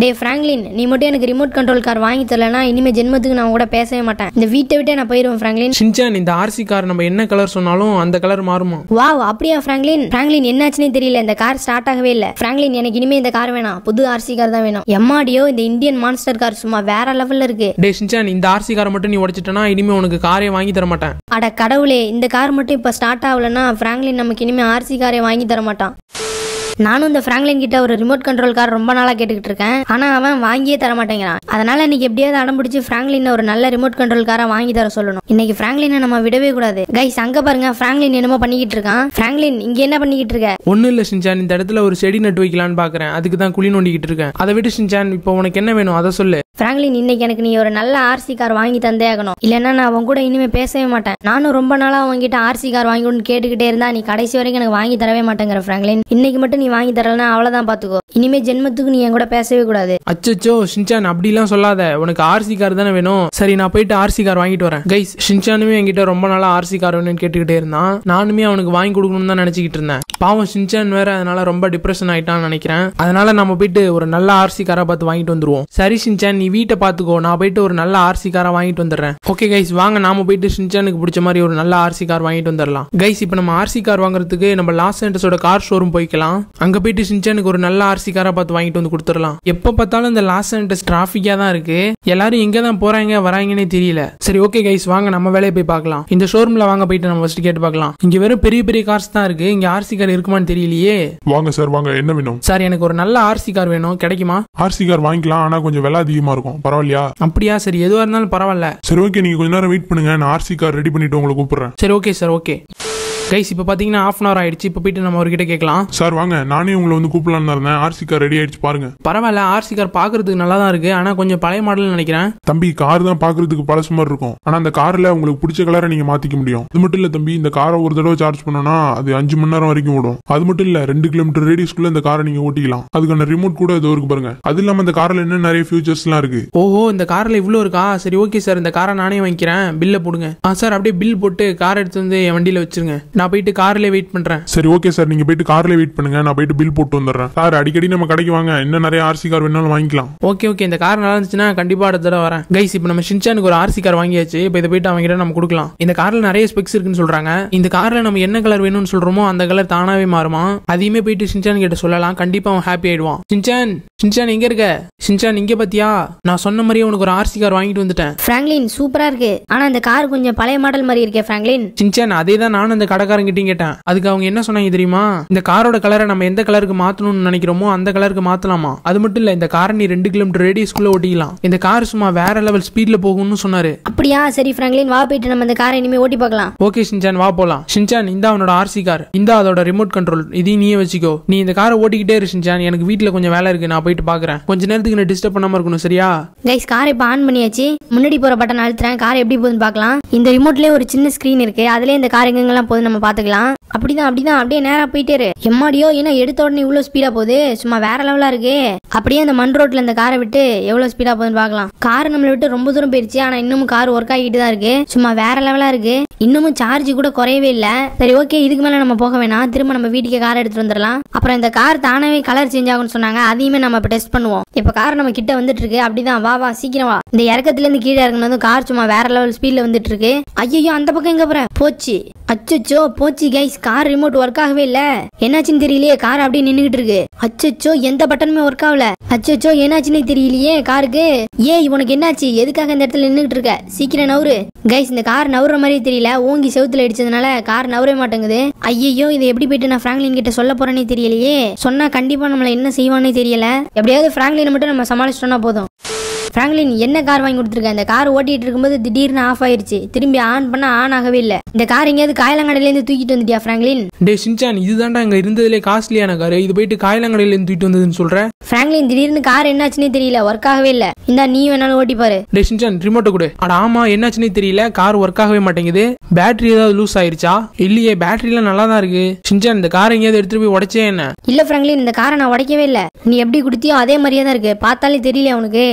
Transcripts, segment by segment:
டே Franklin நீ மட்டும் எனக்கு ரிமோட் கண்ட்ரோல் கார் வாங்கி தரலனா இனிமே ஜென்மத்துக்கு நான் உன் கூட பேசவே மாட்டேன் இந்த வீட்டை விட்டே நான் போயிடுவேன் ஃப்ராங்க்லின் ஷின்சான் இந்த ஆர்சி கார் நம்ம என்ன கலர் சொன்னாலும் அந்த கலர் மாறுமா வாவ் அப்படியா ஃப்ராங்க்லின் ஃப்ராங்க்லின் என்னாச்சுனே தெரியல இந்த கார் ஸ்டார்ட் ஆகவே இல்ல ஃப்ராங்க்லின் எனக்கு இனிமே இந்த கார் வேணாம் புது ஆர்சி கார் தான் வேணும் எம்மாடியோ இந்த இந்தியன் மான்ஸ்டர் கார் சும்மா வேற லெவல்ல இருக்கு டே ஷின்சான் இந்த ஆர்சி காரை மட்டும் நீ உடைச்சிட்டனா இனிமே உனக்கு காரே வாங்கி தர மாட்டேன் அட கடவுளே இந்த கார் மட்டும் இப்ப ஸ்டார்ட் ஆகலன்னா ஃப்ராங்க்லின் நமக்கு இனிமே ஆர்சி காரை வாங்கி தர மாட்டான் நானும் இந்த ஃப்ராங்க்லின் கிட்ட ஒரு ரிமோட் கண்ட்ரோல் கார் ரொம்ப நாளா கேட்டுக்கிட்டு இருக்கேன் ஆனா அவன் வாங்கியே தர மாட்டேங்கிறான் அதனால இன்னைக்கு எப்படியாவது அடம் பிடிச்சி ஃப்ராங்க்லின் ஒரு நல்ல ரிமோட் கண்ட்ரோல் காரை வாங்கி தர சொல்லணும் இன்னைக்கு ஃப்ராங்க்லினை நம்ம விடவே கூடாது கைஸ் அங்க பாருங்க ஃப்ராங்க்லின் என்னமோ பண்ணிக்கிட்டு இருக்கான் ஃப்ராங்க்லின் இங்க என்ன பண்ணிக்கிட்டு இருக்க ஒன்றும் இல்லை ஷின்சான் இந்த இடத்துல ஒரு செடி நட்டு வைக்கலான்னு பார்க்குறேன் அதுக்கு தான் குழி நோண்டிக்கிட்டு இருக்கேன் அதை விட்டு ஷின்சான் இப்போ உனக்கு என்ன வேணும் அதை சொல்லு ஃப்ராங்க்லின் இன்னைக்கு எனக்கு நீ ஒரு நல்ல ஆர்சி கார் வாங்கி தந்தே ஆகணும் இல்லைன்னா நான் அவன் கூட இனிமே பேசவே மாட்டேன் நானும் ரொம்ப நாளா அவன்கிட்ட ஆர்சி கார் வாங்கி கொடுன்னு கேட்டுக்கிட்டே இருந்தா நீ கடைசி வரைக்கும் எனக்கு வாங்கி தரவே மாட்டேங்கிற ஃப்ராங்க்லின் இன்னைக்கு மட்டும் நீ வாங்கி தரலன்னா அவ்வளவுதான் பாத்துக்கோ இனிமே ஜென்மத்துக்கு நீ என் கூட பேசவே கூடாது அச்சச்சோ ஷின்சான் அப்படிலாம் சொல்லாத உனக்கு ஆர்சி கார் தானே வேணும் சரி நான் போயிட்டு ஆர்சி கார் வாங்கிட்டு வரேன் கைஸ் ஷின்சானுமே என்கிட்ட ரொம்ப நாளா ஆர்சி கார் வேணும்னு கேட்டுக்கிட்டே இருந்தான் நானுமே அவனுக்கு வாங்கி கொடுக்கணும்னு தான் நினைச்சிக்கிட்டு இருந்தேன் பாவம் ஷின்சான் வேற அதனால ரொம்ப டிப்ரெஷன் ஆயிட்டான்னு நினைக்கிறேன் அதனால நம்ம போயிட்டு ஒரு நல்ல ஆர்சி காரை பார்த்து வாங்கிட்டு வந்துருவோம் சரி ஷின்சான் நீ வீட்டை பார்த்துக்கோ நான் போயிட்டு ஒரு நல்ல ஆர்சி காரை வாங்கிட்டு வந்துடுறேன் ஓகே கைஸ் வாங்க நாம போயிட்டு ஷின்சானுக்கு பிடிச்ச மாதிரி ஒரு நல்ல ஆர்சி கார் வாங்கிட்டு வந்துடலாம் கைஸ் இப்போ நம்ம ஆர்சி கார் வாங்குறதுக்கு நம்ம லாஸ் ஏண்டஸோட கார் ஷோரூம் போய்க்கலாம் அங்க போயிட்டு ஷின்சானுக்கு ஒரு நல்ல ஆர்சி காரை பார்த்து வாங்கிட்டு வந்து கொடுத்துடலாம் எப்போ பார்த்தாலும் இந்த லாஸ் ஏண்டஸ் டிராஃபிக்கா தான் இருக்கு எல்லாரும் எங்க தான் போறாங்க வராங்கன்னே தெரியல சரி ஓகே கைஸ் வாங்க நம்ம வேலையை போய் பார்க்கலாம் இந்த ஷோரூம்ல வாங்க போயிட்டு நம்ம ஃபர்ஸ்ட் கேட்டு பார்க்கலாம் இங்க வெறும் பெரிய பெரிய கார்ஸ் தான் இருக்கு இங்க ஆர்சி கார் இருக்குமான்னு தெரியலையே வாங்க சார் வாங்க என்ன வேணும் சார் எனக்கு ஒரு நல்ல ஆர்சி கார் வேணும் கிடைக்குமா ஆர்சி கார் வாங்கிக்கலாம் ஆனா கொஞ்சம் விலை அதிகமா இருக்கும் பரவாயில்லையா அப்படியா சரி எதுவா இருந்தாலும் பரவாயில்ல சரி ஓகே நீங்க கொஞ்ச நேரம் வெயிட் பண்ணுங்க நான் ஆர்சி கார் ரெடி பண்ணிட்டு உங்களை கூப்பிடுறேன் சரி ஓகே சார் ஓகே கைஸ் இப்போ பார்த்தீங்கன்னா ஆஃப் அன் ஹவர் ஆயிடுச்சு இப்போ போயிட்டு நம்ம அவர்கிட்ட கேட்கலாம் சார் வாங்க நானே உங்களை வந்து கூப்பிடலாம்னு இருந்தேன் ஆர்சி கார் ரெடி ஆயிடுச்சு பாருங்க பரவாயில்ல ஆர்சி கார் பார்க்கறதுக்கு நல்லா தான் இருக்கு ஆனால் கொஞ்சம் பழைய மாடல்னு நினைக்கிறேன் தம்பி கார் தான் பாக்குறதுக்கு பழசு மாதிரி இருக்கும் ஆனா அந்த கார்ல உங்களுக்கு பிடிச்ச கலரை நீங்க மாத்திக்க முடியும் அது மட்டும் இல்ல தம்பி இந்த காரை ஒரு தடவை சார்ஜ் பண்ணோம்னா அது அஞ்சு மணி நேரம் வரைக்கும் ஓடும் அது மட்டும் இல்ல ரெண்டு கிலோமீட்டர் ரேடியஸ்க்குள்ள இந்த காரை நீங்க ஓட்டிக்கலாம் அதுக்கான ரிமோட் கூட இது இருக்கு பாருங்க அது இல்லாம இந்த கார்ல இன்னும் நிறைய ஃபியூச்சர்ஸ் எல்லாம் இருக்கு ஓஹோ இந்த காரில் இவ்வளோ இருக்கா சரி ஓகே சார் இந்த காரை நானே வாங்கிக்கிறேன் பில்லை போடுங்க ஆ சார் அப்படியே பில் போட்டு கார் எடுத்து வந்து என் வண்டியில் வச்சிருங்க நான் போயிட்டு கார்லேயே வெயிட் பண்ணுறேன் சரி ஓகே சார் நீங்க போயிட்டு கார்ல வெயிட் பண்ணுங்க நான் போயிட்டு பில் போட்டு வந்துடுறேன் சார் அடிக்கடி நம்ம கடைக்கு வாங்க இன்னும் நிறைய ஆர்சி கார் வேணாலும் வாங்கிக்கலாம் ஓகே ஓகே இந்த கார் நல்லா இருந்துச்சுன்னா கண்டிப்பாக அடுத்த தடவை வரேன் கைஸ் இப்போ நம்ம ஷின்சானுக்கு ஒரு ஆர்சி கார் வாங்கியாச்சு இப்போ இதை போயிட்டு அவங்க கிட்ட நம்ம கொடுக்கலாம் இந்த காரில் நிறைய ஸ்பெக்ஸ் இருக்குன்னு சொல்கிறாங்க இந்த காரில் நம்ம என்ன கலர் வேணும்னு சொல்கிறோமோ அந்த கலர் தானாவே மாறுமா அதையுமே போயிட்டு ஷின்சான் கிட்ட சொல்லலாம் கண்டிப்பாக அவன் ஹாப்பி ஆயிடுவான் ஷின்சான் ஷின்சான் எங்கே இருக்க ஷின்சான் இங்கே பார்த்தியா நான் சொன்ன மாதிரியே உனக்கு ஒரு ஆர்சி கார் வாங்கிட்டு வந்துட்டேன் ஃப்ராங்க்லின் சூப்பரா இருக்கு ஆனா இந்த கார் கொஞ்சம் பழைய மாடல் மாதிரி இருக்கே ஃப்ராங்க்லின் சின்சான் அதே தான் நானும் அந்த கடைக்காரங்கிட்டையும் கேட்டேன் அதுக்கு அவங்க என்ன சொன்னாங்க தெரியுமா இந்த காரோட கலரை நம்ம எந்த கலருக்கு மாத்தணும்னு நினைக்கிறோமோ அந்த கலருக்கு மாத்தலாமா அது மட்டும் இல்ல இந்த காரை நீ ரெண்டு கிலோமீட்டர் ரேடியஸ்குள்ள ஓட்டிக்கலாம் இந்த கார் சும்மா வேற லெவல் ஸ்பீட்ல போகும்னு சொன்னாரு அப்படியா சரி ஃப்ராங்க்லின் வா போயிட்டு நம்ம இந்த காரை இனிமே ஓட்டி பார்க்கலாம் ஓகே ஷின்சான் வா போலாம் ஷின்சான் இந்த அவனோட ஆர்சி கார் இந்த அதோட ரிமோட் கண்ட்ரோல் இதையும் நீயே வச்சுக்கோ நீ இந்த காரை ஓட்டிக்கிட்டே இரு ஷின்சான் எனக்கு வீட்ல கொஞ்சம் வேலை இருக்கு நான் போயிட்டு பாக்குறேன் கொஞ்ச நேரத்துக்கு நான் டிஸ்டர்ப் பண்ணாம இருக்கணும் சரியா கைஸ் கார் இப்போ ஆன் பண்ணியாச்சு முன்னாடி போற பட்டன் அழுத்துறேன் கார் எப்படி போகுதுன்னு பார்க்கலாம் இந்த ரிமோட்லயே ஒரு சின்ன ஸ்கிரீன் இருக்கு அதுலயே இந்த கார் எங்கெங்கெல்லாம் போகுது நம்ம பார்த்துக்கலாம் அப்படிதான் அப்படிதான் அப்படியே நேரா போயிட்டே இரு எம்மாடியோ ஏன்னா எடுத்த உடனே இவ்வளவு ஸ்பீடா போகுது சும்மா வேற லெவலா இருக்கு அப்படியே அந்த மண் ரோட்ல இந்த காரை விட்டு எவ்வளவு ஸ்பீடா போகுதுன்னு பார்க்கலாம் கார் நம்மளை விட்டு ரொம்ப தூரம் போயிருச்சு ஆனா இன்னமும் கார் ஒர்க் ஆகிட்டு தான் இருக்கு சும்மா வேற லெவலா இருக்கு இன்னமும் சார்ஜ் கூட குறையவே இல்ல சரி ஓகே இதுக்கு மேல நம்ம போக வேணாம் திரும்ப நம்ம வீட்டுக்கு கார் எடுத்துட்டு வந்துடலாம் அப்புறம் இந்த கார் தானாவே கலர் சேஞ்ச் ஆகும்னு சொன்னாங்க அதையுமே நம்ம இப்போ டெஸ்ட் பண்ணுவோம் இப்போ கார் நம்ம கிட்ட வந்துட்டு இருக்கு அப்படிதான் வா வா சீக்கிரம் வா இந்த இறக்கத்துல இருந்து கீழே இறங்குனதும் கார் சும்மா வேற லெவல் ஸ்பீட்ல வந்துட்டு இருக்கு ஐயோ அந்த பக்கம் எங்க போற போச்சு அச்சச்சோ போச்சு கைஸ் கார் ரிமோட் ஒர்க் ஆகவே இல்ல என்னாச்சுன்னு தெரியலையே கார் அப்படியே நின்னுகிட்டு இருக்கு அச்சச்சோ எந்த பட்டனுமே ஒர்க் ஆகல அச்சச்சோ என்னாச்சுன்னு தெரியலையே காருக்கு ஏய் உனக்கு என்னாச்சு எதுக்காக இந்த இடத்துல நின்னுகிட்டு இருக்க சீக்கிரம் நவுரு கைஸ் இந்த கார் நவுற மாதிரியே தெரியல ஓங்கி செவுத்துல அடிச்சதுனால கார் நவுறவே மாட்டேங்குது ஐயோ இதை எப்படி போயிட்டு நான் பிராங்க்லின் கிட்ட சொல்ல போறேனே தெரியலையே சொன்னா கண்டிப்பா நம்மள என்ன செய்வானே தெரியல எப்படியாவது பிராங்க்லினை மட்டும் நம்ம சமாளிச்சிட்டோம்னா போதும் பிராங்க்லின் என்ன கார் வாங்கி கொடுத்துருக்க இந்த கார் ஓட்டிட்டு இருக்கும்போது திடீர்னு ஆஃப் ஆயிருச்சு திரும்பி ஆன் பண்ணா ஆன் ஆகவே இல்ல இந்த கார் எங்கேயாவது காயலங்கடையில இருந்து தூக்கிட்டு வந்துட்டியா பிராங்க்லின் டே ஷின்சான் இதுதான்டா இங்க இருந்ததுலே காஸ்ட்லியான கார் இது போயிட்டு காயலாங்கடையில இருந்து தூக்கிட்டு வந்ததுன்னு சொல்ற பிராங்க்லின் திடீர்னு கார் என்னாச்சுன்னே தெரியல ஒர்க் ஆகவே இல்ல இந்தா நீ வேணாலும் ஓட்டி பாரு டே ஷின்சான் ரிமோட்டை கொடு அட ஆமா என்னாச்சுன்னே தெரியல கார் ஒர்க் ஆகவே மாட்டேங்குது பேட்டரி ஏதாவது லூஸ் ஆயிருச்சா இல்லையே பேட்டரிலாம் நல்லா தான் இருக்கு ஷின்சான் இந்த கார் எங்கேயாவது எடுத்துட்டு போய் உடைச்சே என்ன இல்ல, இல்ல பிராங்க்லின் இந்த காரை நான் உடைக்கவே இல்ல நீ எப்படி கொடுத்தியோ அதே மாதிரியே தான் இருக்கு பார்த்தாலே தெரியல உனக்கு அட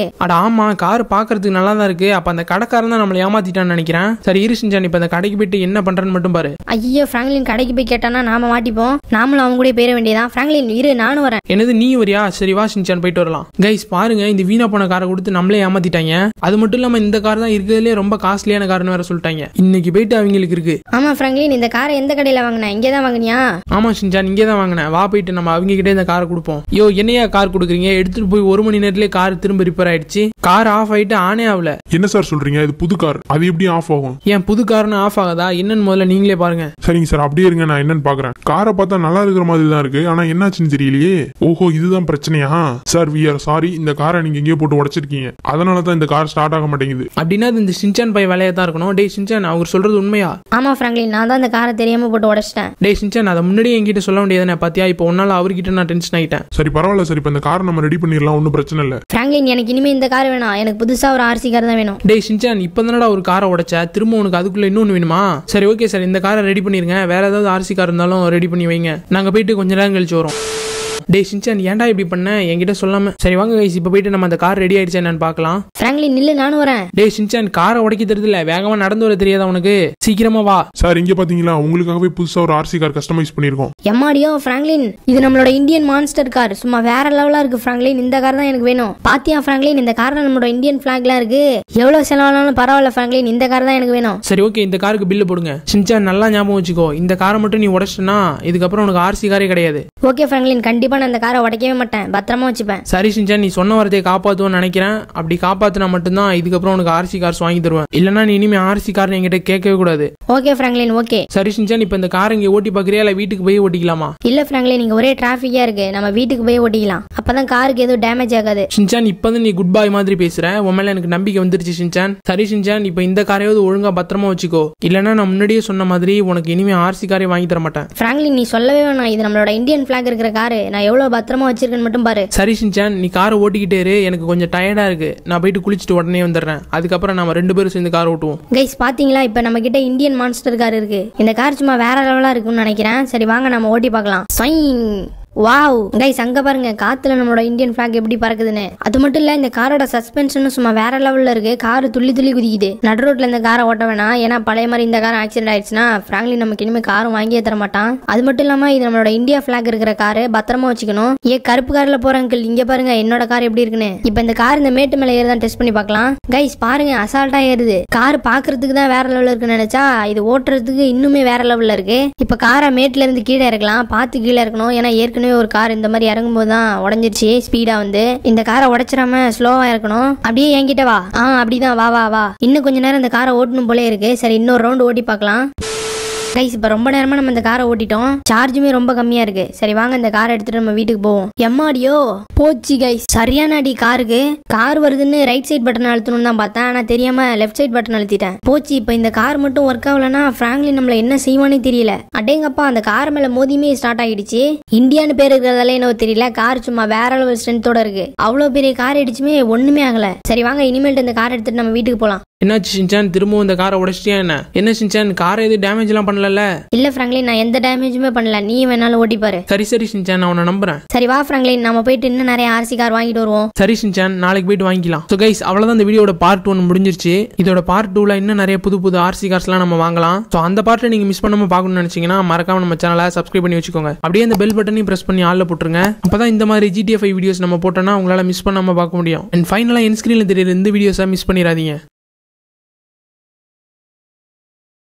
ஆமா கார் பார்க்கறதுக்கு நல்லா தான் இருக்கு அப்ப அந்த கடைக்காரன் தான் நம்மளை ஏமாத்திட்டான்னு நினைக்கிறேன் சரி இரு சிஞ்சான் இப்ப அந்த கடைக்கு போயிட்டு என்ன பண்றேன்னு மட்டும் பாரு ஐயோ ஃப்ராங்க்லின் கடைக்கு போய் கேட்டானா நாம மாட்டிப்போம் நாமளும் அவங்க கூட போயிட வேண்டியதான் ஃப்ராங்க்லின் இரு நானும் வரேன் என்னது நீ வரியா சரி வா சிஞ்சான் போயிட்டு வரலாம் கைஸ் பாருங்க இந்த வீணா போன காரை கொடுத்து நம்மளே ஏமாத்திட்டாங்க அது மட்டும் இல்லாம இந்த கார் தான் இருக்கிறதுலே ரொம்ப காஸ்ட்லியான கார்னு வேற சொல்லிட்டாங்க இன்னைக்கு போயிட்டு அவங்களுக்கு இருக்கு ஆமா ஃப்ராங்க்லின் இந்த காரை எந்த கடையில வாங்கின இங்கே தான் வாங்கினியா ஆமா ஷின்சான் இங்கே தான் வாங்கினேன் வா போயிட்டு நம்ம அவங்க கிட்டே இந்த காரை கொடுப்போம் யோ என்னையா கார் கொடுக்குறீங்க எடுத்துட்டு போய் ஒரு மணி நேரத்திலே கார் திரும்ப ரிப்பேர் ஆயிடுச்சு கார் ஆஃப் ஆயிட்டு ஆனே ஆகல என்ன சார் சொல்றீங்க இது புது கார் அது எப்படி ஆஃப் ஆகும் ஏன் புது கார்னு ஆஃப் ஆகாதா என்னன்னு முதல்ல நீங்களே பாருங்க சரிங்க சார் அப்படியே இருங்க நான் என்னன்னு பாக்குறேன் காரை பார்த்தா நல்லா இருக்கிற மாதிரி தான் இருக்கு ஆனா என்னாச்சுன்னு தெரியலையே ஓஹோ இதுதான் பிரச்சனையா சார் வி ஆர் சாரி இந்த காரை நீங்க எங்கேயோ போட்டு உடைச்சிருக்கீங்க அதனால தான் இந்த கார் ஸ்டார்ட் ஆக மாட்டேங்குது அப்படின்னா அது இந்த ஷின்சான் பை வேலையா தான் இருக்கணும் டேய் ஷின்சான் அவர் சொல்றது உண்மையா ஆமா ஃப்ராங்க்லின் நான் தான் இந்த காரை தெரியாம போட்டு உடைச்சிட்டேன் டேய் ஷின்சான் அதை முன்னாடியே என்கிட்ட சொல்ல வேண்டியதானே பாத்தியா இப்போ ஒன்னால அவர்கிட்ட நான் டென்ஷன் ஆயிட்டேன் சரி பரவாயில்ல சார் இப்போ இந்த காரை நம்ம ரெடி பண்ணிடலாம் ஒன்றும் பிரச்சனை இல்லை ஃப்ராங்க்லின் எனக்கு இனிமே இந்த கார் வேணாம் எனக்கு புதுசா ஒரு ஆர்சி கார் தான் வேணும் டேய் ஷின்சான் இப்போ தானடா ஒரு காரை உடைச்ச திரும்ப உனக்கு அதுக்குள்ள இன்னொன்று வேணுமா சரி ஓகே சார் இந்த காரை ரெடி பண்ணிருங்க வேற ஏதாவது ஆர்சி கார் இருந்தாலும் ரெடி பண்ணி வைங்க நாங்க போயிட்டு கொஞ்ச நேரம் கழிச்சு வரோம் டேய் ஷின்சான் ஏன்டா இப்படி பண்ண என்கிட்ட சொல்லாம சரி வாங்க கைஸ் இப்போ போயிட்டு நம்ம அந்த கார் ரெடி ஆயிடுச்சா என்னன்னு பார்க்கலாம் ஃப்ராங்க்லின் நில்லு நானும் வரேன் டேய் ஷின்சான் காரை உடைக்க தெரியுதுல வேகமா நடந்து வர தெரியாதா உனக்கு சீக்கிரமா வா சார் இங்கே பார்த்தீங்களா உங்களுக்காகவே புதுசாக ஒரு ஆர்சி கார் கஸ்டமைஸ் பண்ணியிருக்கோம் எம்மாடியோ ஃப்ராங்க்லின் இது நம்மளோட இந்தியன் மான்ஸ்டர் கார் சும்மா வேற லெவலா இருக்கு ஃப்ராங்க்லின் இந்த கார் தான் எனக்கு வேணும் பாத்தியா ஃப்ராங்க்லின் இந்த கார்ல நம்மளோட இந்தியன் ஃபிளாக்லாம் இருக்கு எவ்வளவு செலவானாலும் பரவாயில்ல ஃப்ராங்க்லின் இந்த கார் தான் எனக்கு வேணும் சரி ஓகே இந்த காருக்கு பில்லு போடுங்க ஷின்சான் நல்லா ஞாபகம் வச்சுக்கோ இந்த காரை மட்டும் நீ உடைச்சிட்டனா இதுக்கப்புறம் உனக்கு ஆர்சி காரே கிடையாது ஓகே ஃப்ராங்க்லின் கண்டிப்பா நான் இந்த காரை உடைக்கவே மாட்டேன் பத்திரமா வச்சுப்பேன் சரி ஷின்சான் நீ சொன்ன வார்த்தையை காப்பாற்றுவேன்னு நினைக்கிறேன் அப்படி காப்பாத்தினா மட்டும்தான் இதுக்கப்புறம் உனக்கு ஆர்சி கார்ஸ் வாங்கி தருவேன் இல்லைன்னா நீ இனிமே ஆர்சி கார் என்கிட்ட கேட்கவே கூடாது ஓகே ஃப்ராங்க்லின் ஓகே சரி ஷின்சான் இப்போ இந்த கார் இங்கே ஓட்டி பார்க்குறியா இல்லை வீட்டுக்கு போய் ஓட்டிக்கலாமா இல்ல ஃப்ராங்க்லின் நீங்க ஒரே டிராஃபிக்கா இருக்கு நம்ம வீட்டுக்கு போய் ஓட்டிக்கலாம் அப்பதான் காருக்கு எதுவும் டேமேஜ் ஆகாது ஷின்சான் இப்போ நீ குட் பாய் மாதிரி பேசுற உன் மேல எனக்கு நம்பிக்கை வந்துருச்சு ஷின்சான் சரி ஷின்சான் இப்போ இந்த காரையாவது ஒழுங்கா பத்திரமா வச்சுக்கோ இல்லைன்னா நான் முன்னாடியே சொன்ன மாதிரி உனக்கு இனிமே ஆர்சி காரே வாங்கி தர மாட்டேன் ஃப்ராங்க்லின் நீ சொல்லவே வேணாம் இது நம்மளோட இந்தியன் ஃபிளாக் இருக்கிற காரு நான் எவ்வளவு பத்திரமா வச்சிருக்கேன்னு மட்டும் பாரு சரி ஷின்சான் நீ காரை ஓட்டிக்கிட்டே இரு எனக்கு கொஞ்சம் டயர்டா இருக்கு நான் போயிட்டு குளிச்சுட்டு உடனே வந்துடுறேன் அதுக்கப்புறம் நம்ம ரெண்டு பேரும் சேர்ந்து கார் ஓட்டுவோம் கைஸ் பாத்தீங்களா இப்போ நம்ம கிட்ட இந்தியன் மான்ஸ்டர் கார் இருக்கு இந்த கார் சும்மா வேற லெவலா இருக்கும்னு நினைக்கிறேன் சரி வாங்க நம்ம ஓட்டி பார்க்கலாம் ஸ்வைங் வாவ் கைஸ் அங்க பாருங்க காத்துல நம்மளோட இந்தியன் ஃபிளாக் எப்படி பறக்குதுன்னு அது மட்டும் இல்ல இந்த காரோட சஸ்பென்ஷனும் சும்மா வேற லெவல்ல இருக்கு கார் துள்ளி துள்ளி குதிக்குது நடு ரோட்ல இந்த காரை ஓட்ட வேணாம் ஏன்னா பழைய மாதிரி இந்த கார் ஆக்சிடென்ட் ஆயிடுச்சுன்னா ஃப்ராங்க்லி நமக்கு இனிமே காரும் வாங்கியே தர மாட்டான் அது மட்டும் இல்லாம இது நம்மளோட இந்தியா ஃபிளாக் இருக்கிற காரு பத்திரமா வச்சுக்கணும் ஏ கருப்பு கார்ல போற அங்கிள் இங்க பாருங்க என்னோட கார் எப்படி இருக்குன்னு இப்போ இந்த கார் இந்த மேட்டு மேல ஏறுதான் டெஸ்ட் பண்ணி பார்க்கலாம் கைஸ் பாருங்க அசால்ட்டா ஏறுது கார் பாக்குறதுக்கு தான் வேற லெவல்ல இருக்குன்னு நினைச்சா இது ஓட்டுறதுக்கு இன்னுமே வேற லெவல்ல இருக்கு இப்போ காரை மேட்ல இருந்து கீழே இறக்கலாம் பார்த்து கீழே இருக்கணும் ஏன்னா ஏற்கனவே ஒரு கார் இந்த மாதிரி இறங்கும்போது தான் உடஞ்சிருச்சு ஸ்பீடா வந்து இந்த காரை உடைச்சிடாம ஸ்லோவா இருக்கணும் அப்படியே என்கிட்ட வா ஆ அப்படிதான் வா வா வா இன்னும் கொஞ்ச நேரம் இந்த காரை ஓட்டணும் போலே இருக்கு சரி இன்னொரு ரவுண்ட் ஓட்டி பார்க்கலாம் கைஸ் இப்போ ரொம்ப நேரமா நம்ம இந்த காரை ஓட்டிட்டோம் சார்ஜுமே ரொம்ப கம்மியா இருக்கு சரி வாங்க இந்த காரை எடுத்துட்டு நம்ம வீட்டுக்கு போவோம் எம்மாடியோ போச்சு கைஸ் சரியான அடி காருக்கு கார் வருதுன்னு ரைட் சைட் பட்டன் அழுத்தணும்னு தான் பார்த்தேன் ஆனா தெரியாம லெஃப்ட் சைட் பட்டன் அழுத்திட்டேன் போச்சு இப்போ இந்த கார் மட்டும் ஒர்க் ஆகலன்னா ஃப்ராங்க்லின் நம்மள என்ன செய்வானே தெரியல அடேங்கப்பா அந்த கார் மேல மோதியுமே ஸ்டார்ட் ஆகிடுச்சு இந்தியான்னு பேர் இருக்கிறதால என்னவோ தெரியல கார் சும்மா வேற லெவல் ஸ்ட்ரென்த்தோட இருக்கு அவ்வளோ பெரிய கார் அடிச்சுமே ஒண்ணுமே ஆகல சரி வாங்க இனிமேல்ட்டு இந்த கார் எடுத்துட்டு நம்ம வீட்டுக்கு போலாம் என்னாச்சு ஷின்சான் திரும்பவும் இந்த காரை உடைச்சிட்டியா என்ன என்ன ஷின்சான் காரை எதுவும் டேமேஜ் எல்லாம் பண்ணல இல்ல ஃப்ராங்க்லின் நான் எந்த டேமேஜுமே பண்ணல நீ வேணாலும் ஓட்டி பாரு சரி சரி ஷின்சான் நான் உன்னை நம்புறேன் சரி வா ஃப்ராங்க்லின் நம்ம போயிட்டு இன்னும் நிறைய ஆர்சி கார் வாங்கிட்டு வருவோம் சரி ஷின்சான் நாளைக்கு போயிட்டு வாங்கிக்கலாம் ஸோ கைஸ் அவ்வளோதான் இந்த வீடியோட பார்ட் ஒன் முடிஞ்சிருச்சு இதோட பார்ட் டூவில் இன்னும் நிறைய புது புது ஆர்சி கார்ஸ்லாம் நம்ம வாங்கலாம் ஸோ அந்த பார்ட்டை நீங்கள் மிஸ் பண்ணாமல் பார்க்கணும்னு நினச்சிங்கன்னா மறக்காம நம்ம சேனலை சப்ஸ்கிரைப் பண்ணி வச்சுக்கோங்க அப்படியே அந்த பெல் பட்டனையும் ப்ரெஸ் பண்ணி ஆளில் போட்டுருங்க அப்போ தான் இந்த மாதிரி ஜிடிஎஃப் வீடியோஸ் நம்ம போட்டோன்னா உங்களால் மிஸ் பண்ணாமல் பார்க்க முடியும் அண்ட் ஃபைனலாக என் ஸ்க்ரீனில் தெரியுற இந்த வீடியோஸை மிஸ் பண்ணிடாதீங்க